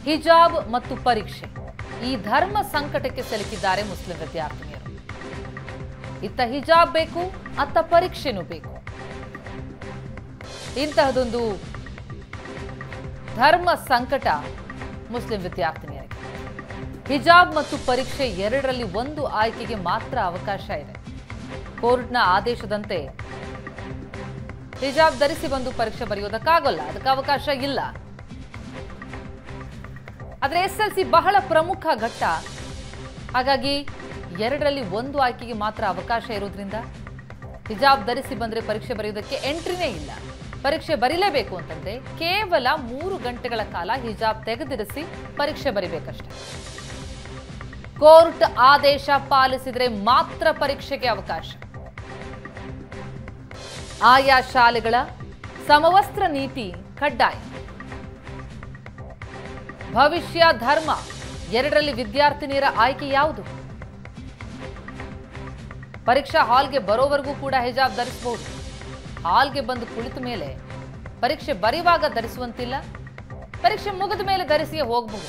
ಹಿಜಾಬ್ ಮತ್ತು ಪರೀಕ್ಷೆ ಈ ಧರ್ಮ ಸಂಕಟಕ್ಕೆ ಸಿಲುಕಿದ್ದಾರೆ ಮುಸ್ಲಿಂ ವಿದ್ಯಾರ್ಥಿನಿಯರು ಇತ್ತ ಹಿಜಾಬ್ ಬೇಕು ಅತ್ತ ಪರೀಕ್ಷೆನೂ ಬೇಕು ಇಂತಹದೊಂದು ಧರ್ಮ ಸಂಕಟ ಮುಸ್ಲಿಂ ವಿದ್ಯಾರ್ಥಿನಿಯರಿಗೆ ಹಿಜಾಬ್ ಮತ್ತು ಪರೀಕ್ಷೆ ಎರಡರಲ್ಲಿ ಒಂದು ಆಯ್ಕೆಗೆ ಮಾತ್ರ ಅವಕಾಶ ಇದೆ ಕೋರ್ಟ್ನ ಆದೇಶದಂತೆ ಹಿಜಾಬ್ ಧರಿಸಿ ಬಂದು ಪರೀಕ್ಷೆ ಬರೆಯೋದಕ್ಕಾಗಲ್ಲ ಅದಕ್ಕೆ ಅವಕಾಶ ಇಲ್ಲ ಆದ್ರೆ ಎಸ್ ಎಲ್ ಸಿ ಬಹಳ ಪ್ರಮುಖ ಘಟ್ಟ ಹಾಗಾಗಿ ಎರಡರಲ್ಲಿ ಒಂದು ಆಯ್ಕೆಗೆ ಮಾತ್ರ ಅವಕಾಶ ಇರೋದ್ರಿಂದ ಹಿಜಾಬ್ ಧರಿಸಿ ಬಂದ್ರೆ ಪರೀಕ್ಷೆ ಬರೆಯೋದಕ್ಕೆ ಎಂಟ್ರಿನೇ ಇಲ್ಲ ಪರೀಕ್ಷೆ ಬರೀಲೇಬೇಕು ಅಂತಂದ್ರೆ ಕೇವಲ ಮೂರು ಗಂಟೆಗಳ ಕಾಲ ಹಿಜಾಬ್ ತೆಗೆದಿರಿಸಿ ಪರೀಕ್ಷೆ ಬರಿಬೇಕಷ್ಟೆ ಕೋರ್ಟ್ ಆದೇಶ ಪಾಲಿಸಿದ್ರೆ ಮಾತ್ರ ಪರೀಕ್ಷೆಗೆ ಅವಕಾಶ ಆಯಾ ಶಾಲೆಗಳ ಸಮವಸ್ತ್ರ ನೀತಿ ಕಡ್ಡಾಯ ಭವಿಷ್ಯ ಧರ್ಮ ಎರಡರಲ್ಲಿ ವಿದ್ಯಾರ್ಥಿನಿಯರ ಆಯ್ಕೆ ಯಾವುದು ಪರೀಕ್ಷಾ ಹಾಲ್ಗೆ ಬರೋವರೆಗೂ ಕೂಡ ಹಿಜಾಬ್ ಧರಿಸಬಹುದು ಹಾಲ್ಗೆ ಬಂದು ಕುಳಿತ ಮೇಲೆ ಪರೀಕ್ಷೆ ಬರೆಯುವಾಗ ಧರಿಸುವಂತಿಲ್ಲ ಪರೀಕ್ಷೆ ಮುಗಿದ ಮೇಲೆ ಧರಿಸಿಯೇ ಹೋಗಬಹುದು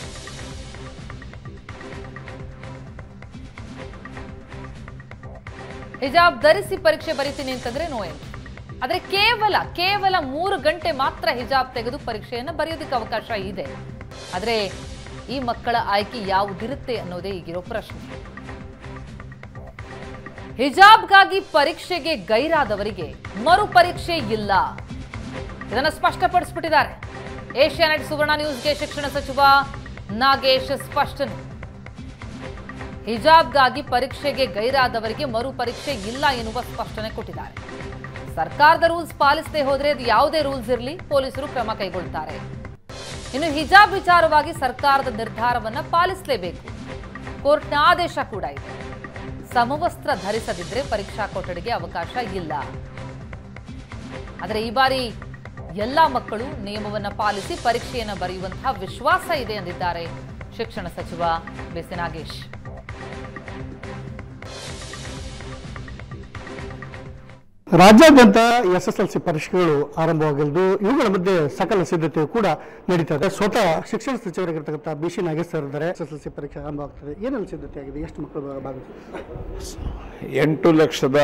ಹಿಜಾಬ್ ಧರಿಸಿ ಪರೀಕ್ಷೆ ಬರಿತೀನಿ ಅಂತಂದ್ರೆ ನೋ ಎಂಟ್ರಿ ಆದ್ರೆ ಕೇವಲ ಕೇವಲ ಮೂರು ಗಂಟೆ ಮಾತ್ರ ಹಿಜಾಬ್ ತೆಗೆದು ಪರೀಕ್ಷೆಯನ್ನು ಬರೆಯೋದಕ್ಕೆ ಅವಕಾಶ ಇದೆ ಆದ್ರೆ ಈ ಮಕ್ಕಳ ಆಯ್ಕೆ ಯಾವುದಿರುತ್ತೆ ಅನ್ನೋದೇ ಈಗಿರೋ ಪ್ರಶ್ನೆ ಹಿಜಾಬ್ಗಾಗಿ ಪರೀಕ್ಷೆಗೆ ಗೈರಾದವರಿಗೆ ಮರು ಪರೀಕ್ಷೆ ಇಲ್ಲ ಇದನ್ನು ಸ್ಪಷ್ಟಪಡಿಸ್ಬಿಟ್ಟಿದ್ದಾರೆ ಏಷ್ಯಾನೆಟ್ ಸುವರ್ಣ ನ್ಯೂಸ್ಗೆ ಶಿಕ್ಷಣ ಸಚಿವ ನಾಗೇಶ್ ಸ್ಪಷ್ಟನೆ ಹಿಜಾಬ್ಗಾಗಿ ಪರೀಕ್ಷೆಗೆ ಗೈರಾದವರಿಗೆ ಮರು ಪರೀಕ್ಷೆ ಇಲ್ಲ ಎನ್ನುವ ಸ್ಪಷ್ಟನೆ ಕೊಟ್ಟಿದ್ದಾರೆ ಸರ್ಕಾರದ ರೂಲ್ಸ್ ಪಾಲಿಸದೆ ಹೋದ್ರೆ ಅದು ಯಾವುದೇ ರೂಲ್ಸ್ ಇರಲಿ ಪೊಲೀಸರು ಕ್ರಮ ಕೈಗೊಳ್ತಾರೆ ಇನ್ನು ಹಿಜಾಬ್ ವಿಚಾರವಾಗಿ ಸರ್ಕಾರದ ನಿರ್ಧಾರವನ್ನ ಪಾಲಿಸಲೇಬೇಕು ಕೋರ್ಟ್ನ ಆದೇಶ ಕೂಡ ಇದೆ ಸಮವಸ್ತ್ರ ಧರಿಸದಿದ್ರೆ ಪರೀಕ್ಷಾ ಕೊಠಡಿಗೆ ಅವಕಾಶ ಇಲ್ಲ ಆದರೆ ಈ ಬಾರಿ ಎಲ್ಲ ಮಕ್ಕಳು ನಿಯಮವನ್ನು ಪಾಲಿಸಿ ಪರೀಕ್ಷೆಯನ್ನು ಬರೆಯುವಂತಹ ವಿಶ್ವಾಸ ಇದೆ ಎಂದಿದ್ದಾರೆ ಶಿಕ್ಷಣ ಸಚಿವ ಬಿಸಿ ನಾಗೇಶ್ ರಾಜ್ಯಾದ್ಯಂತ ಎಸ್ ಎಸ್ ಎಲ್ ಸಿ ಪರೀಕ್ಷೆಗಳು ಆರಂಭವಾಗಿದ್ದು ಇವುಗಳ ಮಧ್ಯೆ ಸಕಲ ಸಿದ್ಧತೆ ಕೂಡ ನಡೀತಾ ಇದೆ ಸ್ವತಃ ಶಿಕ್ಷಣ ಸಚಿವರಾಗಿರ್ತಕ್ಕಂಥ ಬಿ ಸಿ ನಾಗೇಶ್ ಸರ್ ಇದ್ದಾರೆ ಎಸ್ ಎಸ್ ಎಲ್ ಸಿ ಪರೀಕ್ಷೆ ಆರಂಭ ಆಗ್ತದೆ ಏನೆಲ್ಲ ಸಿದ್ಧತೆ ಆಗಿದೆ ಎಷ್ಟು ಮಕ್ಕಳು ಭಾಗವಹಿಸ್ತಾರೆ ಎಂಟು ಲಕ್ಷದ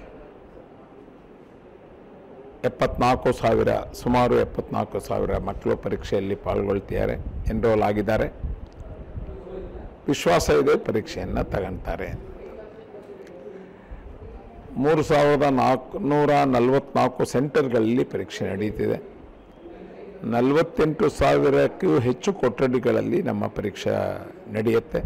ಎಪ್ಪತ್ನಾಲ್ಕು ಸಾವಿರ ಸುಮಾರು ಎಪ್ಪತ್ನಾಲ್ಕು ಸಾವಿರ ಮಕ್ಕಳು ಪರೀಕ್ಷೆಯಲ್ಲಿ ಪಾಲ್ಗೊಳ್ತಿದ್ದಾರೆ ಎನ್ರೋಲ್ ಆಗಿದ್ದಾರೆ ವಿಶ್ವಾಸ ಇದೆ ಪರೀಕ್ಷೆಯನ್ನು ತಗೊಳ್ತಾರೆ ಮೂರು ಸಾವಿರದ ನಾಲ್ಕುನೂರ ನಲವತ್ನಾಲ್ಕು ಸೆಂಟರ್ಗಳಲ್ಲಿ ಪರೀಕ್ಷೆ ನಡೀತಿದೆ ನಲವತ್ತೆಂಟು ಸಾವಿರಕ್ಕೂ ಹೆಚ್ಚು ಕೊಠಡಿಗಳಲ್ಲಿ ನಮ್ಮ ಪರೀಕ್ಷೆ ನಡೆಯುತ್ತೆ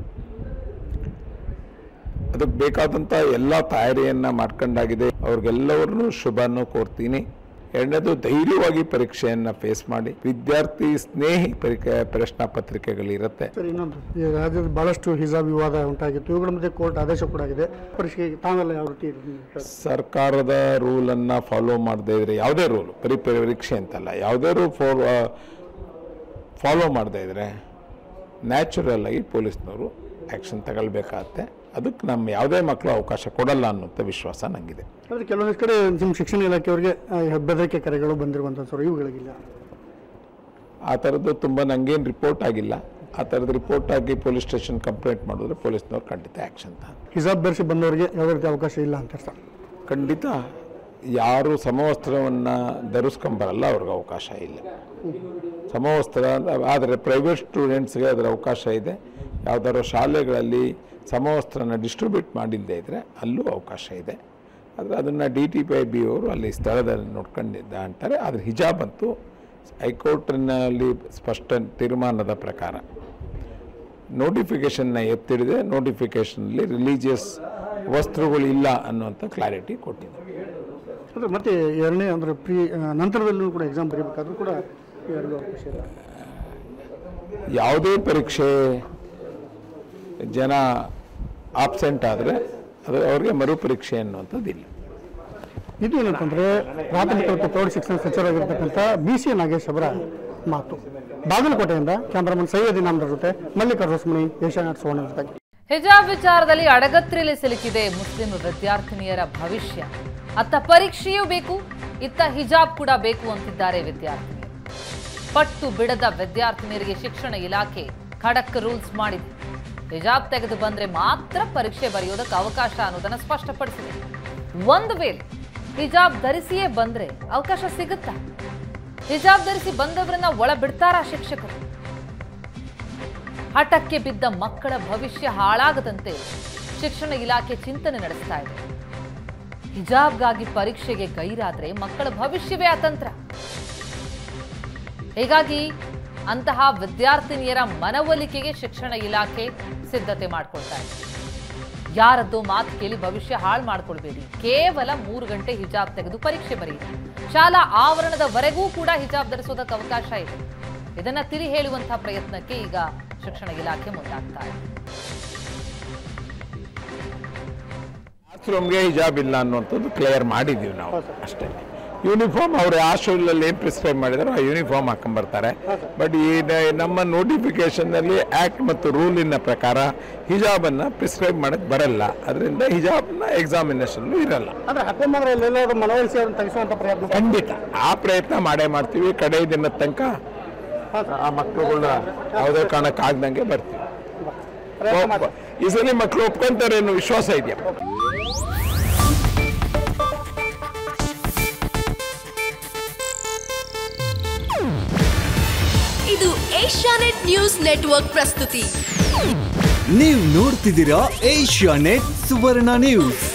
ಅದಕ್ಕೆ ಬೇಕಾದಂಥ ಎಲ್ಲ ತಯಾರಿಯನ್ನು ಮಾಡ್ಕೊಂಡಾಗಿದೆ ಅವ್ರಿಗೆಲ್ಲವರನ್ನು ಶುಭವನ್ನು ಕೋರ್ತೀನಿ ಎರಡನೇದು ಧೈರ್ಯವಾಗಿ ಪರೀಕ್ಷೆಯನ್ನು ಫೇಸ್ ಮಾಡಿ ವಿದ್ಯಾರ್ಥಿ ಸ್ನೇಹಿ ಪರೀಕ್ಷೆ ಪ್ರಶ್ನಾ ಪತ್ರಿಕೆಗಳಿರುತ್ತೆ ಸರ್ ಇನ್ನೊಂದು ಈ ರಾಜ್ಯದ ಬಹಳಷ್ಟು ಹಿಜಾಬ್ ವಿವಾದ ಉಂಟಾಗಿತ್ತು ಇವುಗಳ ಮಧ್ಯೆ ಕೋರ್ಟ್ ಆದೇಶ ಕೂಡ ಆಗಿದೆ ಪರೀಕ್ಷೆಗೆ ತಾವೆಲ್ಲ ಯಾವ ರೀತಿ ಸರ್ಕಾರದ ರೂಲನ್ನು ಫಾಲೋ ಮಾಡದೇ ಇದ್ರೆ ಯಾವುದೇ ರೂಲು ಬರೀ ಪರೀಕ್ಷೆ ಅಂತಲ್ಲ ಯಾವುದೇ ರೂಲ್ ಫಾಲೋ ಫಾಲೋ ಮಾಡದೇ ಇದ್ರೆ ನ್ಯಾಚುರಲ್ ಆಗಿ ಪೊಲೀಸ್ನವರು ಆ್ಯಕ್ಷನ್ ತಗೊಳ್ಬೇಕಾಗತ್ತೆ ಅದಕ್ಕೆ ನಮ್ಮ ಯಾವುದೇ ಮಕ್ಕಳು ಅವಕಾಶ ಕೊಡಲ್ಲ ಅನ್ನೋಂಥ ವಿಶ್ವಾಸ ನನಗಿದೆ ಆದರೆ ಕೆಲವೊಂದು ಕಡೆ ನಿಮ್ಮ ಶಿಕ್ಷಣ ಇಲಾಖೆಯವರಿಗೆ ಆ, ಬೆದರಿಕೆ ಕರೆಗಳು ಬಂದಿರುವಂಥ ಸರ್ ಇವುಗಳಿಗಿಲ್ಲ ಆ ಥರದ್ದು ತುಂಬ ನನಗೇನು ರಿಪೋರ್ಟ್ ಆಗಿಲ್ಲ ಆ ಥರದ್ದು ರಿಪೋರ್ಟ್ ಆಗಿ ಪೊಲೀಸ್ ಸ್ಟೇಷನ್ ಕಂಪ್ಲೇಂಟ್ ಮಾಡಿದ್ರೆ ಪೊಲೀಸ್ನವ್ರು ಖಂಡಿತ ಆ್ಯಕ್ಷನ್ ತ ಹಿಜಾಬ್ ಧರಿಸಿ ಬಂದವರಿಗೆ ಯಾವುದೇ ರೀತಿ ಅವಕಾಶ ಇಲ್ಲ ಅಂತ ಸರ್ ಖಂಡಿತ ಯಾರು ಸಮವಸ್ತ್ರವನ್ನು ಧರಿಸ್ಕೊಂಬರಲ್ಲ ಅವ್ರಿಗೆ ಅವಕಾಶ ಇಲ್ಲ ಸಮವಸ್ತ್ರ ಆದರೆ ಪ್ರೈವೇಟ್ ಸ್ಟೂಡೆಂಟ್ಸ್ಗೆ ಅದರ ಅವಕಾಶ ಇದೆ ಯಾವ್ದಾದ್ರು ಶಾಲೆಗಳಲ್ಲಿ ಸಮವಸ್ತ್ರನ ಡಿಸ್ಟ್ರಿಬ್ಯೂಟ್ ಮಾಡಿಲ್ಲದೆ ಇದ್ದರೆ ಅಲ್ಲೂ ಅವಕಾಶ ಇದೆ ಆದರೆ ಅದನ್ನು D T P I B ಅವರು ಅಲ್ಲಿ ಸ್ಥಳದಲ್ಲಿ ನೋಡ್ಕೊಂಡಿದ್ದ ಅಂತಾರೆ ಆದರೆ ಹಿಜಾಬ್ ಅಂತೂ ಹೈಕೋರ್ಟ್ನಲ್ಲಿ ಸ್ಪಷ್ಟ ತೀರ್ಮಾನದ ಪ್ರಕಾರ ನೋಟಿಫಿಕೇಷನ್ನ ಎತ್ತಿಡಿದೆ ನೋಟಿಫಿಕೇಷನಲ್ಲಿ ರಿಲೀಜಿಯಸ್ ವಸ್ತ್ರಗಳು ಇಲ್ಲ ಅನ್ನುವಂಥ ಕ್ಲಾರಿಟಿ ಕೊಟ್ಟಿದೆ ಅಂದರೆ ಮತ್ತೆ ಎರಡನೇ ಅಂದರೆ ಪ್ರೀ ಆ, ನಂತರದಲ್ಲೂ ಕೂಡ ಎಕ್ಸಾಮ್ ಬರೀಬೇಕಾದ್ರೂ ಕೂಡ ಯಾರಿಗೂ ಅವಕಾಶ ಇಲ್ಲ ಯಾವುದೇ ಪರೀಕ್ಷೆ ಜನ ಆಬ್ಸೆಂಟ್ ಆದರೆ ಅದು ಅವ್ರಿಗೆ ಮರುಪರೀಕ್ಷೆ ಅನ್ನುವಂಥದ್ದಿಲ್ಲ ಇದು ಏನಂತಂದ್ರೆ ಪ್ರಾಥಮಿಕ ಮತ್ತು ಪ್ರೌಢ ಶಿಕ್ಷಣ ಸಚಿವರಾಗಿರ್ತಕ್ಕಂಥ ಬಿ ಸಿ ನಾಗೇಶ್ ಅವರ ಮಾತು ಬಾಗಲಕೋಟೆಯಿಂದ ಕ್ಯಾಮ್ರಾಮನ್ ಸೈಯದ್ ಇನಾಮ್ರ ಜೊತೆ ಮಲ್ಲಿಕಾರ್ಜುನ ಸುಮಣಿ ಏಷ್ಯಾನೆಟ್ ಸುವರ್ಣ ಜೊತೆಗೆ ಹಿಜಾಬ್ ವಿಚಾರದಲ್ಲಿ ಅಡಗತ್ರಿಯಲ್ಲಿ ಸಿಲುಕಿದೆ ಮುಸ್ಲಿಂ ವಿದ್ಯಾರ್ಥಿನಿಯರ ಭವಿಷ್ಯ ಅತ್ತ ಪರೀಕ್ಷೆಯೂ ಬೇಕು ಇತ್ತ ಹಿಜಾಬ್ ಕೂಡ ಬೇಕು ಅಂತಿದ್ದಾರೆ ವಿದ್ಯಾರ್ಥಿನಿಯರು ಪಟ್ಟು ಬಿಡದ ವಿದ್ಯಾರ್ಥಿನಿಯರಿಗೆ ಶಿಕ್ಷಣ ಇಲಾಖೆ ಖಡಕ್ ರೂಲ್ಸ್ ಮಾಡಿದೆ ಹಿಜಾಬ್ ತೆಗೆದು ಬಂದ್ರೆ ಮಾತ್ರ ಪರೀಕ್ಷೆ ಬರೆಯೋದಕ್ಕೆ ಅವಕಾಶ ಅನ್ನೋದನ್ನ ಸ್ಪಷ್ಟಪಡಿಸಿದೆ ಒಂದು ವೇಳೆ ಹಿಜಾಬ್ ಧರಿಸಿಯೇ ಬಂದ್ರೆ ಅವಕಾಶ ಸಿಗುತ್ತಾ ಹಿಜಾಬ್ ಧರಿಸಿ ಬಂದವರನ್ನ ಒಳ ಬಿಡ್ತಾರಾ ಶಿಕ್ಷಕರು ಹಠಕ್ಕೆ ಬಿದ್ದ ಮಕ್ಕಳ ಭವಿಷ್ಯ ಹಾಳಾಗದಂತೆ ಶಿಕ್ಷಣ ಇಲಾಖೆ ಚಿಂತನೆ ನಡೆಸ್ತಾ ಇದೆ ಹಿಜಾಬ್ಗಾಗಿ ಪರೀಕ್ಷೆಗೆ ಗೈರಾದ್ರೆ ಮಕ್ಕಳ ಭವಿಷ್ಯವೇ ಅತಂತ್ರ ಹೀಗಾಗಿ ಅಂತಹ ವಿದ್ಯಾರ್ಥಿನಿಯರ ಮನವೊಲಿಕೆಗೆ ಶಿಕ್ಷಣ ಇಲಾಖೆ ಸಿದ್ಧತೆ ಮಾಡ್ಕೊಳ್ತಾ ಇದೆ ಯಾರದ್ದು ಮಾತು ಕೇಳಿ ಭವಿಷ್ಯ ಹಾಳು ಮಾಡ್ಕೊಳ್ಬೇಡಿ ಕೇವಲ ಮೂರು ಗಂಟೆ ಹಿಜಾಬ್ ತೆಗೆದು ಪರೀಕ್ಷೆ ಬರೆಯಿರಿ ಶಾಲಾ ಆವರಣದವರೆಗೂ ಕೂಡ ಹಿಜಾಬ್ ಧರಿಸೋದಕ್ಕೆ ಅವಕಾಶ ಇದೆ ಇದನ್ನ ತಿಳಿ ಹೇಳುವಂತಹ ಪ್ರಯತ್ನಕ್ಕೆ ಈಗ ಶಿಕ್ಷಣ ಇಲಾಖೆ ಮುಂದಾಗ್ತಾ ಇದೆ ಕ್ಲಾಸ್ ರೂಮ್ಗೆ ಹಿಜಾಬ್ ಇಲ್ಲ ಅನ್ನುವಂಥದ್ದು ಕ್ಲಿಯರ್ ಮಾಡಿದ್ದೀವಿ ನಾವು ಅಷ್ಟೇ ಯೂನಿಫಾರ್ಮ್ ಅವರು ಯಾವ ಶೂಲಲ್ಲಿ ಏನು ಪ್ರಿಸ್ಕ್ರೈಬ್ ಮಾಡಿದಾರೋ ಆ ಯೂನಿಫಾರ್ಮ್ ಹಾಕೊಂಡ್ಬರ್ತಾರೆ ಬಟ್ ಈ ನ- ನಮ್ಮ ನೋಟಿಫಿಕೇಶನ್ನಲ್ಲಿ ಆ್ಯಕ್ಟ್ ಮತ್ತು ರೂಲಿನ ಪ್ರಕಾರ ಹಿಜಾಬನ್ನು ಪ್ರಿಸ್ಕ್ರೈಬ್ ಮಾಡಕ್ಕೆ ಬರಲ್ಲ ಅದರಿಂದ ಹಿಜಾಬ್ನ ಎಕ್ಸಾಮಿನೇಷನ್ ಇರಲ್ಲ ಅಂದ್ರೆ ಹಾಕೊಂಬಂದ್ರೆ ಎಲ್ಲೆಲ್ಲಾದ್ರೂ ಮನವೊಲಿಸಿ ಅವ್ರನ್ನ ತೆಗೆಸುವಂತ ಪ್ರಯತ್ನ ಖಂಡಿತ ಆ ಪ್ರಯತ್ನ ಮಾಡೇ ಮಾಡ್ತೀವಿ ಕಡೆ ದಿನದ ತನಕ ಆ ಮಕ್ಕಳುಗಳನ್ನ ಯಾವುದೇ ಕಾರಣಕ್ಕೆ ಆಗ್ದಂಗೆ ಬರ್ತೀವಿ ಪ್ರಯತ್ನ ಮಾಡಿ ಈ ಸಲ ಮಕ್ಕಳು ಒಪ್ಕೊಂತಾರೆ ಅನ್ನೋ ವಿಶ್ವಾಸ ಇದೆಯಾ ಇದು ಏಷ್ಯಾನೆಟ್ ನ್ಯೂಸ್ ನೆಟ್ವರ್ಕ್ ಪ್ರಸ್ತುತಿ ನೀವು ನೋಡ್ತಿದ್ದೀರಾ ಏಷ್ಯಾ ನೆಟ್ ಸುವರ್ಣ ನ್ಯೂಸ್